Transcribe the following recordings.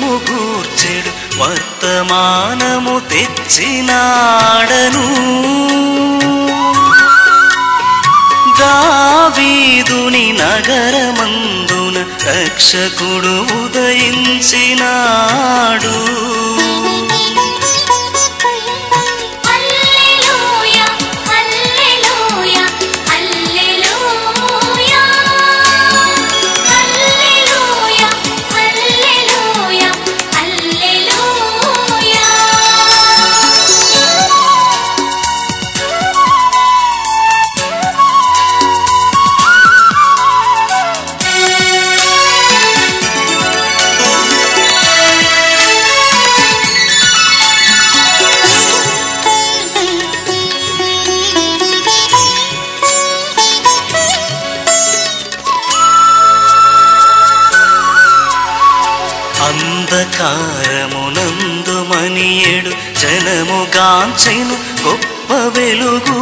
శుభము గూర్చెడు వర్తమానము తెచ్చినాడను దావీదుని నగరమందున రక్షకుడు ఉదయించినాడు హల్లెలూయా హల్లెలూయా హల్లెలూయా హల్లెలూయా హల్లెలూయా హల్లెలూయా అంధకారమునందు మనియేడు జనము గాంచెను గొప్ప వెలుగు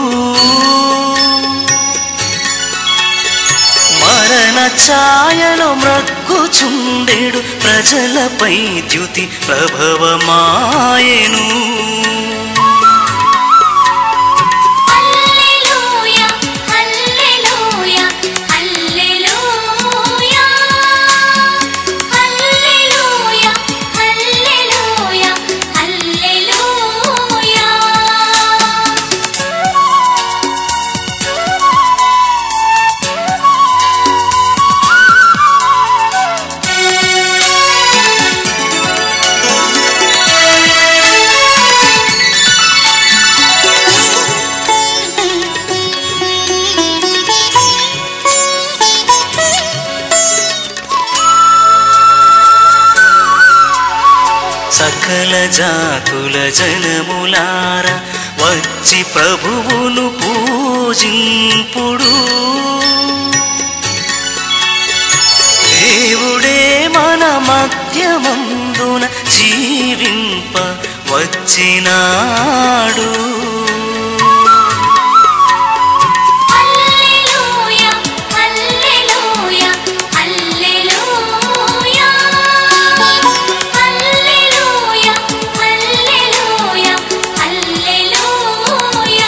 మరణ ఛాయలో మ్రగ్గుచుండెడు ప్రజలపై ద్యుతి ప్రభవమాయెను హల్లెలూయా హల్లెలూయా హల్లెలూయా హల్లెలూయా హల్లెలూయా హల్లెలూయా సకల జాతుల జనములార వచ్చి ప్రభువును పూజింపుడు దేవుడే మన మధ్యమందున జీవింప వచ్చినాడు హల్లెలూయా హల్లెలూయా హల్లెలూయా హల్లెలూయా హల్లెలూయా హల్లెలూయా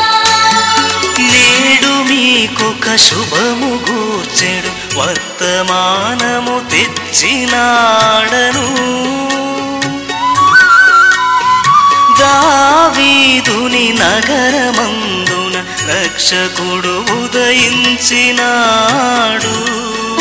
నేడు మీకొక శుభము గూర్చెడు వర్తమానము తెచ్చినాడను దావీదుని నగరమందున రక్షకుడు ఉదయించినాడు